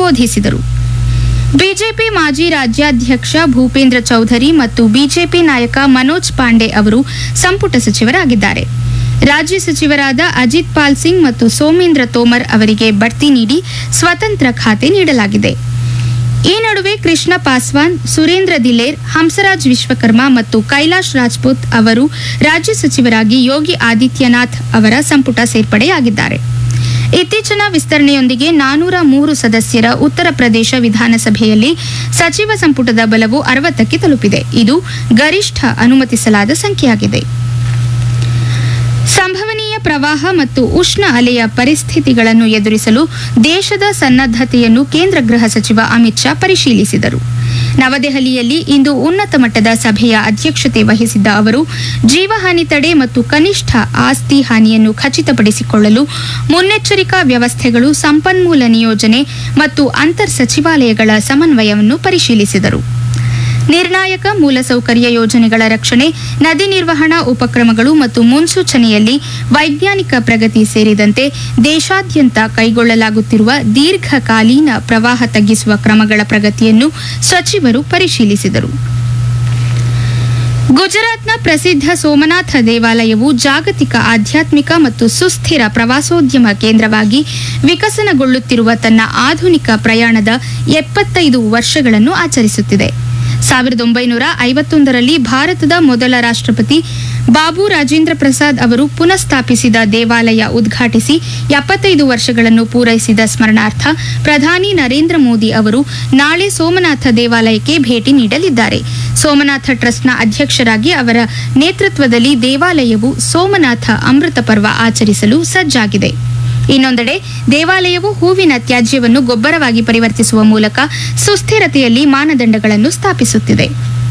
ಬೋಧಿಸಿದರು ಬಿಜೆಪಿ ಮಾಜಿ ರಾಜ್ಯಾಧ್ಯಕ್ಷ ಭೂಪೇಂದ್ರ ಚೌಧರಿ ಮತ್ತು ಬಿಜೆಪಿ ನಾಯಕ ಮನೋಜ್ ಪಾಂಡೆ ಅವರು ಸಂಪುಟ ಸಚಿವರಾಗಿದ್ದಾರೆ ರಾಜ್ಯ ಸಚಿವರಾದ ಅಜಿತ್ ಪಾಲ್ ಸಿಂಗ್ ಮತ್ತು ಸೋಮೇಂದ್ರ ತೋಮರ್ ಅವರಿಗೆ ಬಡ್ತಿ ನೀಡಿ ಸ್ವತಂತ್ರ ಖಾತೆ ನೀಡಲಾಗಿದೆ ಈ ನಡುವೆ ಕೃಷ್ಣ ಪಾಸ್ವಾನ್ ಸುರೇಂದ್ರ ದಿಲೇರ್ ಹಂಸರಾಜ್ ವಿಶ್ವಕರ್ಮ ಮತ್ತು ಕೈಲಾಶ್ ರಾಜ್ಪೂತ್ ಅವರು ರಾಜ್ಯ ಸಚಿವರಾಗಿ ಯೋಗಿ ಆದಿತ್ಯನಾಥ್ ಅವರ ಸಂಪುಟ ಸೇರ್ಪಡೆಯಾಗಿದ್ದಾರೆ ಇತ್ತೀಚಿನ ವಿಸ್ತರಣೆಯೊಂದಿಗೆ ನಾನೂರ ಮೂರು ಸದಸ್ಯರ ಉತ್ತರ ಪ್ರದೇಶ ವಿಧಾನಸಭೆಯಲ್ಲಿ ಸಚಿವ ಸಂಪುಟದ ಬಲವು ಅರವತ್ತಕ್ಕೆ ತಲುಪಿದೆ ಇದು ಗರಿಷ್ಠ ಅನುಮತಿಸಲಾದ ಸಂಖ್ಯೆಯಾಗಿದೆ ಸಂಭವನೀಯ ಪ್ರವಾಹ ಮತ್ತು ಉಷ್ಣ ಅಲೆಯ ಪರಿಸ್ಥಿತಿಗಳನ್ನು ಎದುರಿಸಲು ದೇಶದ ಸನ್ನದ್ಧತೆಯನ್ನು ಕೇಂದ್ರ ಗೃಹ ಸಚಿವ ಅಮಿತ್ ಶಾ ಪರಿಶೀಲಿಸಿದರು ನವದೆಹಲಿಯಲ್ಲಿ ಇಂದು ಉನ್ನತ ಮಟ್ಟದ ಸಭೆಯ ಅಧ್ಯಕ್ಷತೆ ವಹಿಸಿದ್ದ ಅವರು ಜೀವಹಾನಿ ತಡೆ ಮತ್ತು ಕನಿಷ್ಠ ಆಸ್ತಿ ಹಾನಿಯನ್ನು ಖಚಿತಪಡಿಸಿಕೊಳ್ಳಲು ಮುನ್ನೆಚ್ಚರಿಕಾ ವ್ಯವಸ್ಥೆಗಳು ಸಂಪನ್ಮೂಲ ನಿಯೋಜನೆ ಮತ್ತು ಅಂತರ್ ಸಚಿವಾಲಯಗಳ ಸಮನ್ವಯವನ್ನು ಪರಿಶೀಲಿಸಿದರು ನಿರ್ಣಾಯಕ ಮೂಲಸೌಕರ್ಯ ಯೋಜನೆಗಳ ರಕ್ಷಣೆ ನದಿ ನಿರ್ವಹಣಾ ಉಪಕ್ರಮಗಳು ಮತ್ತು ಮುನ್ಸೂಚನೆಯಲ್ಲಿ ವೈಜ್ಞಾನಿಕ ಪ್ರಗತಿ ಸೇರಿದಂತೆ ದೇಶಾದ್ಯಂತ ಕೈಗೊಳ್ಳಲಾಗುತ್ತಿರುವ ದೀರ್ಘಕಾಲೀನ ಪ್ರವಾಹ ತಗ್ಗಿಸುವ ಕ್ರಮಗಳ ಪ್ರಗತಿಯನ್ನು ಸಚಿವರು ಪರಿಶೀಲಿಸಿದರು ಗುಜರಾತ್ನ ಪ್ರಸಿದ್ಧ ಸೋಮನಾಥ ದೇವಾಲಯವು ಜಾಗತಿಕ ಆಧ್ಯಾತ್ಮಿಕ ಮತ್ತು ಸುಸ್ಥಿರ ಪ್ರವಾಸೋದ್ಯಮ ಕೇಂದ್ರವಾಗಿ ವಿಕಸನಗೊಳ್ಳುತ್ತಿರುವ ತನ್ನ ಆಧುನಿಕ ಪ್ರಯಾಣದ ಎಪ್ಪತ್ತೈದು ವರ್ಷಗಳನ್ನು ಆಚರಿಸುತ್ತಿದೆ ಸಾವಿರದ ಒಂಬೈನೂರ ಐವತ್ತೊಂದರಲ್ಲಿ ಭಾರತದ ಮೊದಲ ರಾಷ್ಟ್ರಪತಿ ಬಾಬು ರಾಜೇಂದ್ರ ಪ್ರಸಾದ್ ಅವರು ಪುನಃಸ್ಥಾಪಿಸಿದ ದೇವಾಲಯ ಉದ್ಘಾಟಿಸಿ ಎಪ್ಪತ್ತೈದು ವರ್ಷಗಳನ್ನು ಪೂರೈಸಿದ ಸ್ಮರಣಾರ್ಥ ಪ್ರಧಾನಿ ನರೇಂದ್ರ ಮೋದಿ ಅವರು ನಾಳೆ ಸೋಮನಾಥ ದೇವಾಲಯಕ್ಕೆ ಭೇಟಿ ನೀಡಲಿದ್ದಾರೆ ಸೋಮನಾಥ ಟ್ರಸ್ಟ್ನ ಅಧ್ಯಕ್ಷರಾಗಿ ಅವರ ನೇತೃತ್ವದಲ್ಲಿ ದೇವಾಲಯವು ಸೋಮನಾಥ ಅಮೃತ ಪರ್ವ ಆಚರಿಸಲು ಸಜ್ಜಾಗಿದೆ ಇನ್ನೊಂದೆಡೆ ದೇವಾಲಯವು ಹೂವಿನ ತ್ಯಾಜ್ಯವನ್ನು ಗೊಬ್ಬರವಾಗಿ ಪರಿವರ್ತಿಸುವ ಮೂಲಕ ಸುಸ್ಥಿರತೆಯಲ್ಲಿ ಮಾನದಂಡಗಳನ್ನು ಸ್ಥಾಪಿಸುತ್ತಿದೆ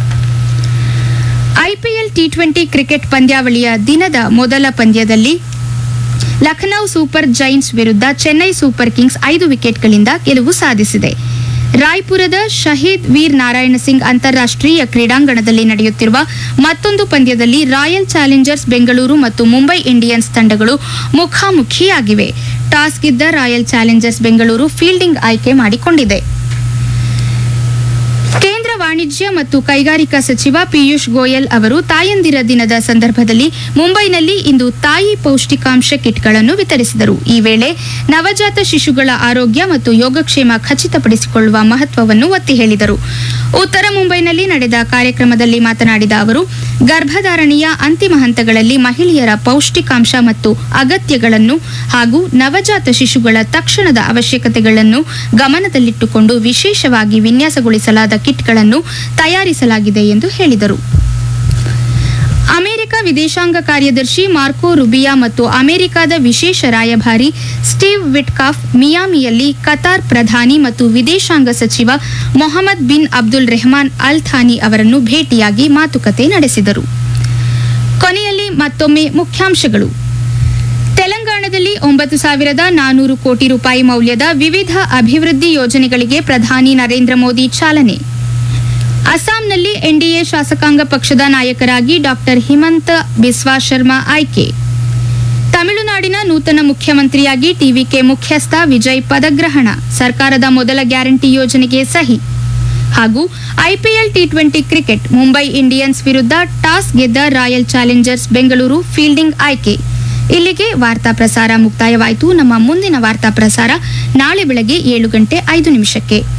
ಐಪಿಎಲ್ ಟಿ ಟ್ವೆಂಟಿ ಕ್ರಿಕೆಟ್ ಪಂದ್ಯಾವಳಿಯ ದಿನದ ಮೊದಲ ಪಂದ್ಯದಲ್ಲಿ ಲಖನೌ ಸೂಪರ್ ಜೈಂಟ್ಸ್ ವಿರುದ್ಧ ಚೆನ್ನೈ ಸೂಪರ್ ಕಿಂಗ್ಸ್ ಐದು ವಿಕೆಟ್ಗಳಿಂದ ಗೆಲುವು ಸಾಧಿಸಿದೆ ರಾಯ್ಪುರದ ಶಹೀದ್ ವೀರ್ ನಾರಾಯಣ ಸಿಂಗ್ ಅಂತಾರಾಷ್ಟ್ರೀಯ ಕ್ರೀಡಾಂಗಣದಲ್ಲಿ ನಡೆಯುತ್ತಿರುವ ಮತ್ತೊಂದು ಪಂದ್ಯದಲ್ಲಿ ರಾಯಲ್ ಚಾಲೆಂಜರ್ಸ್ ಬೆಂಗಳೂರು ಮತ್ತು ಮುಂಬೈ ಇಂಡಿಯನ್ಸ್ ತಂಡಗಳು ಮುಖಾಮುಖಿಯಾಗಿವೆ ಟಾಸ್ ಗೆದ್ದ ರಾಯಲ್ ಚಾಲೆಂಜರ್ಸ್ ಬೆಂಗಳೂರು ಫೀಲ್ಡಿಂಗ್ ಆಯ್ಕೆ ಮಾಡಿಕೊಂಡಿದೆ ಕೇಂದ್ರ ವಾಣಿಜ್ಯ ಮತ್ತು ಕೈಗಾರಿಕಾ ಸಚಿವ ಪಿಯೂಷ್ ಗೋಯಲ್ ಅವರು ತಾಯಂದಿರ ದಿನದ ಸಂದರ್ಭದಲ್ಲಿ ಮುಂಬೈನಲ್ಲಿ ಇಂದು ತಾಯಿ ಪೌಷ್ಟಿಕಾಂಶ ಕಿಟ್ಗಳನ್ನು ವಿತರಿಸಿದರು ಈ ವೇಳೆ ನವಜಾತ ಶಿಶುಗಳ ಆರೋಗ್ಯ ಮತ್ತು ಯೋಗಕ್ಷೇಮ ಖಚಿತಪಡಿಸಿಕೊಳ್ಳುವ ಮಹತ್ವವನ್ನು ಒತ್ತಿ ಹೇಳಿದರು ಉತ್ತರ ಮುಂಬೈನಲ್ಲಿ ನಡೆದ ಕಾರ್ಯಕ್ರಮದಲ್ಲಿ ಮಾತನಾಡಿದ ಅವರು ಗರ್ಭಧಾರಣೆಯ ಅಂತಿಮ ಹಂತಗಳಲ್ಲಿ ಮಹಿಳೆಯರ ಪೌಷ್ಟಿಕಾಂಶ ಮತ್ತು ಅಗತ್ಯಗಳನ್ನು ಹಾಗೂ ನವಜಾತ ಶಿಶುಗಳ ತಕ್ಷಣದ ಅವಶ್ಯಕತೆಗಳನ್ನು ಗಮನದಲ್ಲಿಟ್ಟುಕೊಂಡು ವಿಶೇಷವಾಗಿ ವಿನ್ಯಾಸಗೊಳಿಸಲಾದ ಕಿಟ್ಗಳನ್ನು ತಯಾರಿಸಲಾಗಿದೆ ಎಂದು ಹೇಳಿದರು ಅಮೆರಿಕ ವಿದೇಶಾಂಗ ಕಾರ್ಯದರ್ಶಿ ಮಾರ್ಕೋ ರುಬಿಯಾ ಮತ್ತು ಅಮೆರಿಕದ ವಿಶೇಷ ರಾಯಭಾರಿ ಸ್ಟೀವ್ ವಿಟ್ಕಾಫ್ ಮಿಯಾಮಿಯಲ್ಲಿ ಕತಾರ್ ಪ್ರಧಾನಿ ಮತ್ತು ವಿದೇಶಾಂಗ ಸಚಿವ Mohammed bin Abdul Rahman Al Thani ಅವರನ್ನು ಭೇಟಿಯಾಗಿ ಮಾತುಕತೆ ನಡೆಸಿದರು ಕೊನೆಯಲ್ಲಿ ಮತ್ತೊಮ್ಮೆ ಮುಖ್ಯಾಂಶಗಳು ತೆಲಂಗಾಣದಲ್ಲಿ ಒಂಬತ್ತು ಸಾವಿರದ ನಾನೂರು ಕೋಟಿ ರೂಪಾಯಿ ಮೌಲ್ಯದ ವಿವಿಧ ಅಭಿವೃದ್ಧಿ ಯೋಜನೆಗಳಿಗೆ ಪ್ರಧಾನಿ ನರೇಂದ್ರ ಮೋದಿ ಚಾಲನೆ ಅಸ್ಸಾಂನಲ್ಲಿ ಎನ್ಡಿಎ ಶಾಸಕಾಂಗ ಪಕ್ಷದ ನಾಯಕರಾಗಿ ಡಾಕ್ಟರ್ ಹಿಮಂತ ಬಿಸ್ವಾ ಶರ್ಮಾ ಆಯ್ಕೆ ತಮಿಳುನಾಡಿನ ನೂತನ ಮುಖ್ಯಮಂತ್ರಿಯಾಗಿ ಟಿವಿಕೆ ಮುಖ್ಯಸ್ಥ ವಿಜಯ್ ಪದಗ್ರಹಣ ಸರ್ಕಾರದ ಮೊದಲ ಗ್ಯಾರಂಟಿ ಯೋಜನೆಗೆ ಸಹಿ ಹಾಗೂ IPL T twenty cricket Mumbai Indians ವಿರುದ್ಧ ಟಾಸ್ ಗೆದ್ದ ರಾಯಲ್ ಚಾಲೆಂಜರ್ಸ್ ಬೆಂಗಳೂರು ಫೀಲ್ಡಿಂಗ್ ಆಯ್ಕೆ ಇಲ್ಲಿಗೆ ವಾರ್ತಾ ಪ್ರಸಾರ ಮುಕ್ತಾಯವಾಯಿತು ನಮ್ಮ ಮುಂದಿನ ವಾರ್ತಾ ಪ್ರಸಾರ ನಾಳೆ ಬೆಳಗ್ಗೆ ಏಳು ಗಂಟೆ ಐದು ನಿಮಿಷಕ್ಕೆ